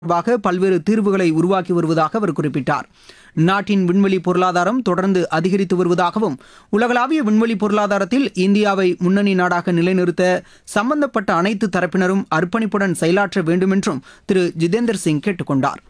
தொடர்பாக பல்வேறு தீர்வுகளை உருவாக்கி வருவதாக அவர் குறிப்பிட்டார் நாட்டின் விண்வெளி பொருளாதாரம் தொடர்ந்து அதிகரித்து வருவதாகவும் உலகளாவிய விண்வெளி பொருளாதாரத்தில் இந்தியாவை முன்னணி நாடாக நிலைநிறுத்த சம்பந்தப்பட்ட அனைத்து தரப்பினரும் அர்ப்பணிப்புடன் செயலாற்ற வேண்டுமென்றும் திரு ஜிதேந்தர் சிங் கேட்டுக் கொண்டார்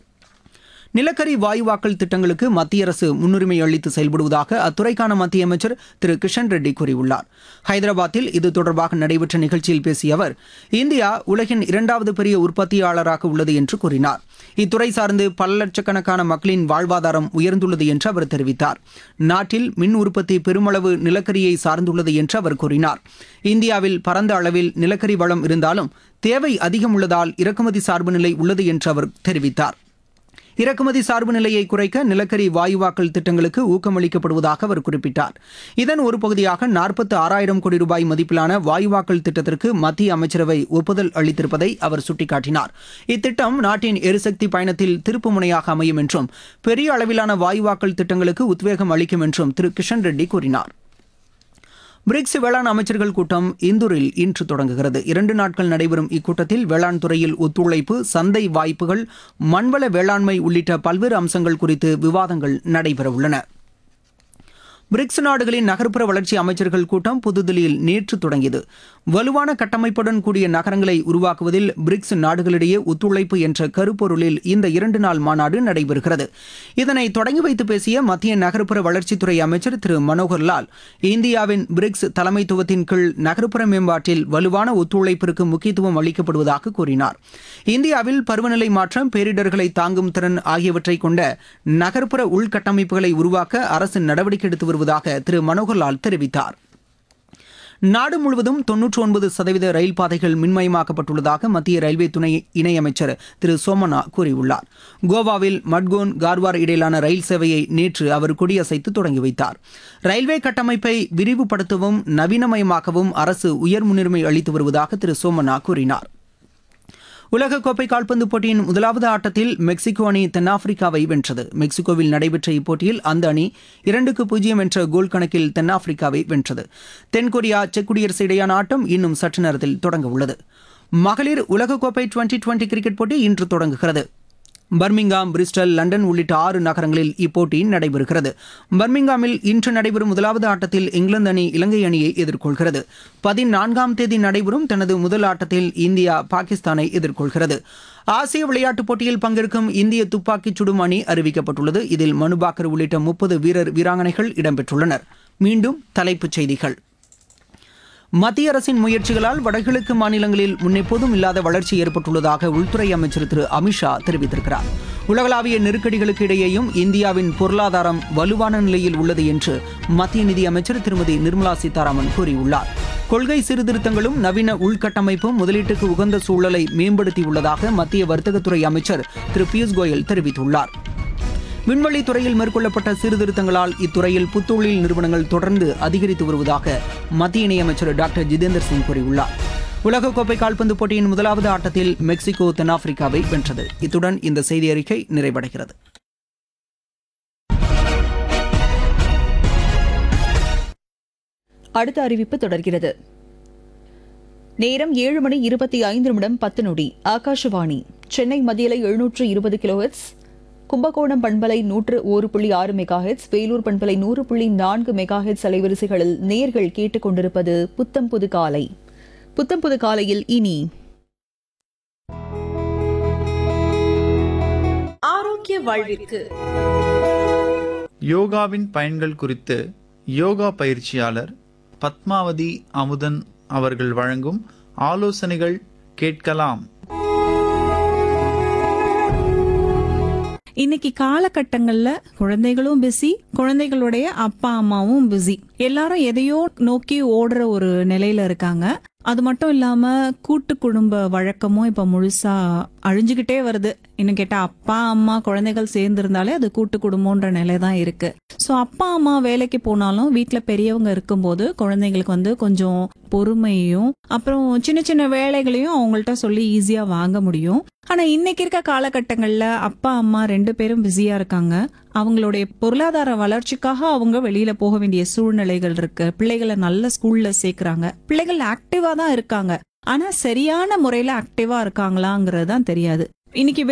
நிலக்கரி வாயுவாக்கல் திட்டங்களுக்கு மத்திய அரசு முன்னுரிமை அளித்து செயல்படுவதாக அத்துறைக்கான மத்திய அமைச்சர் திரு கிஷன் ரெட்டி கூறியுள்ளார் ஹைதராபாத்தில் இது தொடர்பாக நடைபெற்ற நிகழ்ச்சியில் பேசிய அவர் இந்தியா உலகின் இரண்டாவது பெரிய உற்பத்தியாளராக உள்ளது என்று கூறினார் இத்துறை சார்ந்து பல லட்சக்கணக்கான மக்களின் வாழ்வாதாரம் உயர்ந்துள்ளது என்று அவர் தெரிவித்தார் நாட்டில் மின் உற்பத்தி பெருமளவு நிலக்கரியை சார்ந்துள்ளது என்று அவர் கூறினார் இந்தியாவில் பரந்த அளவில் நிலக்கரி வளம் இருந்தாலும் தேவை அதிகம் உள்ளதால் இறக்குமதி சார்பு நிலை உள்ளது என்று அவர் தெரிவித்தார் இறக்குமதி சார்பு நிலையை குறைக்க நிலக்கரி வாயுவாக்கல் திட்டங்களுக்கு ஊக்கமளிக்கப்படுவதாக அவர் குறிப்பிட்டார் இதன் ஒரு பகுதியாக நாற்பத்து ஆறாயிரம் கோடி ரூபாய் மதிப்பிலான வாயுவாக்கல் திட்டத்திற்கு மத்திய அமைச்சரவை ஒப்புதல் அளித்திருப்பதை அவர் சுட்டிக்காட்டினார் இத்திட்டம் நாட்டின் எரிசக்தி பயணத்தில் திருப்பு முனையாக அமையும் என்றும் பெரிய அளவிலான வாயுவாக்கல் திட்டங்களுக்கு உத்வேகம் அளிக்கும் என்றும் திரு கிஷன் ரெட்டி கூறினார் பிரிக்ஸ் வேளாண் அமைச்சர்கள் கூட்டம் இந்தூரில் இன்று தொடங்குகிறது இரண்டு நாட்கள் நடைபெறும் இக்கூட்டத்தில் வேளாண் துறையில் ஒத்துழைப்பு சந்தை வாய்ப்புகள் மண்வள வேளாண்மை உள்ளிட்ட பல்வேறு அம்சங்கள் குறித்து விவாதங்கள் நடைபெறவுள்ளன பிரிக்ஸ் நாடுகளின் நகர்ப்புற வளர்ச்சி அமைச்சர்கள் கூட்டம் புதுதில்லியில் நேற்று தொடங்கியது வலுவான கட்டமைப்புடன் கூடிய நகரங்களை உருவாக்குவதில் பிரிக்ஸ் நாடுகளிடையே ஒத்துழைப்பு என்ற கருப்பொருளில் இந்த இரண்டு நாள் மாநாடு நடைபெறுகிறது இதனை தொடங்கி வைத்து பேசிய மத்திய நகர்ப்புற வளர்ச்சித்துறை அமைச்சர் திரு மனோகர் லால் இந்தியாவின் பிரிக்ஸ் தலைமைத்துவத்தின் கீழ் நகர்ப்புற மேம்பாட்டில் வலுவான ஒத்துழைப்பிற்கு முக்கியத்துவம் அளிக்கப்படுவதாக கூறினார் இந்தியாவில் பருவநிலை மாற்றம் பேரிடர்களை தாங்கும் திறன் ஆகியவற்றை கொண்ட நகர்ப்புற உள்கட்டமைப்புகளை உருவாக்க அரசு நடவடிக்கை எடுத்து வருவதாக திரு மனோகர்லால் தெரிவித்தார் நாடு முழுவதும் தொன்னூற்றி ஒன்பது சதவீத ரயில் பாதைகள் மின்மயமாக்கப்பட்டுள்ளதாக மத்திய ரயில்வே துணை இணையமைச்சர் திரு சோமனா கூறியுள்ளார் கோவாவில் மட்கோன் கார்வார் இடையிலான ரயில் சேவையை நேற்று அவர் கொடியசைத்து தொடங்கி வைத்தார் ரயில்வே கட்டமைப்பை விரிவுபடுத்தவும் நவீனமயமாக்கவும் அரசு உயர் முன்னுரிமை அளித்து வருவதாக திரு சோமனா கூறினார் உலகக்கோப்பை கால்பந்து போட்டியின் முதலாவது ஆட்டத்தில் மெக்சிகோ அணி தென்னாப்பிரிக்காவை வென்றது மெக்சிகோவில் நடைபெற்ற இப்போட்டியில் அந்த அணி இரண்டுக்கு பூஜ்ஜியம் என்ற கோல் கணக்கில் தென்னாப்பிரிக்காவை வென்றது தென்கொரியா செக் குடியரசு இடையான ஆட்டம் இன்னும் சற்று நேரத்தில் தொடங்க உள்ளது மகளிர் உலகக்கோப்பை டுவெண்டி டுவெண்டி கிரிக்கெட் போட்டி இன்று தொடங்குகிறது பர்மிங்காம் பிரிஸ்டல் லண்டன் உள்ளிட்ட ஆறு நகரங்களில் இப்போட்டி நடைபெறுகிறது பர்மிங்காமில் இன்று நடைபெறும் முதலாவது ஆட்டத்தில் இங்கிலாந்து அணி இலங்கை அணியை எதிர்கொள்கிறது பதினான்காம் தேதி நடைபெறும் தனது முதல் ஆட்டத்தில் இந்தியா பாகிஸ்தானை எதிர்கொள்கிறது ஆசிய விளையாட்டுப் போட்டியில் பங்கேற்கும் இந்திய துப்பாக்கிச் சுடும் அணி அறிவிக்கப்பட்டுள்ளது இதில் மனுபாக்கர் உள்ளிட்ட முப்பது வீரர் வீராங்கனைகள் இடம்பெற்றுள்ளனர் மீண்டும் தலைப்புச் செய்திகள் மத்திய அரசின் முயற்சிகளால் வடகிழக்கு மாநிலங்களில் முன்னெப்போதும் இல்லாத வளர்ச்சி ஏற்பட்டுள்ளதாக உள்துறை அமைச்சர் திரு அமித்ஷா தெரிவித்திருக்கிறார் உலகளாவிய நெருக்கடிகளுக்கு இடையேயும் இந்தியாவின் பொருளாதாரம் வலுவான நிலையில் உள்ளது என்று மத்திய நிதியமைச்சர் திருமதி நிர்மலா சீதாராமன் கூறியுள்ளார் கொள்கை சீர்திருத்தங்களும் நவீன உள்கட்டமைப்பும் முதலீட்டுக்கு உகந்த சூழலை மேம்படுத்தியுள்ளதாக மத்திய வர்த்தகத்துறை அமைச்சர் திரு பியூஷ் கோயல் தெரிவித்துள்ளார் விண்வெளி துறையில் மேற்கொள்ளப்பட்ட சீர்திருத்தங்களால் இத்துறையில் புத்தொழில் நிறுவனங்கள் தொடர்ந்து அதிகரித்து வருவதாக மத்திய இணையமைச்சர் டாக்டர் ஜிதேந்தர் சிங் கூறியுள்ளார் உலகக்கோப்பை கால்பந்து போட்டியின் முதலாவது ஆட்டத்தில் மெக்சிகோ தென்னாப்பிரிக்காவை வென்றது இத்துடன் இந்த செய்தி அறிக்கை நிறைவடைகிறது அடுத்த அறிவிப்பு தொடர்கிறது நேரம் ஏழு மணி இருபத்தி ஐந்து நிமிடம் பத்து நொடி ஆகாஷவாணி சென்னை மத்தியலை எழுநூற்று இருபது கிலோஹெட்ஸ் கும்பகோணம் பண்பலை நூற்று ஒரு புள்ளி ஆறு மெகாஹெட்ஸ் வேலூர் பண்பலை நூறு புள்ளி நான்கு மெகாஹெட்ஸ் அலைவரிசைகளில் நேர்கள் கேட்டுக் கொண்டிருப்பது புத்தம் புது காலை புத்தம் புது காலையில் இனி ஆரோக்கிய வாழ்விற்கு யோகாவின் பயன்கள் குறித்து யோகா பயிற்சியாளர் பத்மாவதி அமுதன் அவர்கள் வழங்கும் ஆலோசனைகள் கேட்கலாம் இன்னைக்கு காலகட்டங்கள்ல குழந்தைகளும் பிஸி குழந்தைகளுடைய அப்பா அம்மாவும் பிஸி எல்லாரும் எதையோ நோக்கி ஓடுற ஒரு நிலையில இருக்காங்க அது மட்டும் இல்லாம கூட்டு குடும்ப வழக்கமும் இப்ப முழுசா அழிஞ்சுகிட்டே வருது இன்னும் கேட்டா அப்பா அம்மா குழந்தைகள் சேர்ந்து இருந்தாலே அது கூட்டு குடும்பம்ன்ற நிலை தான் இருக்கு சோ அப்பா அம்மா வேலைக்கு போனாலும் வீட்ல பெரியவங்க இருக்கும்போது குழந்தைங்களுக்கு வந்து கொஞ்சம் பொறுமையும் அப்புறம் சின்ன சின்ன வேலைகளையும் அவங்கள்ட்ட சொல்லி ஈஸியா வாங்க முடியும் ஆனா இன்னைக்கு இருக்க காலகட்டங்கள்ல அப்பா அம்மா ரெண்டு பேரும் பிஸியா இருக்காங்க அவங்களுடைய பொருளாதார வளர்ச்சிக்காக அவங்க வெளியில போக வேண்டிய சூழ்நிலைகள் இருக்கு பிள்ளைகளை நல்ல ஸ்கூல்ல சேர்க்கறாங்க பிள்ளைகள் ஆக்டிவா தான் இருக்காங்க ஆனா சரியான முறையில ஆக்டிவா இருக்காங்களாங்கிறது தான் தெரியாது இன்னைக்கு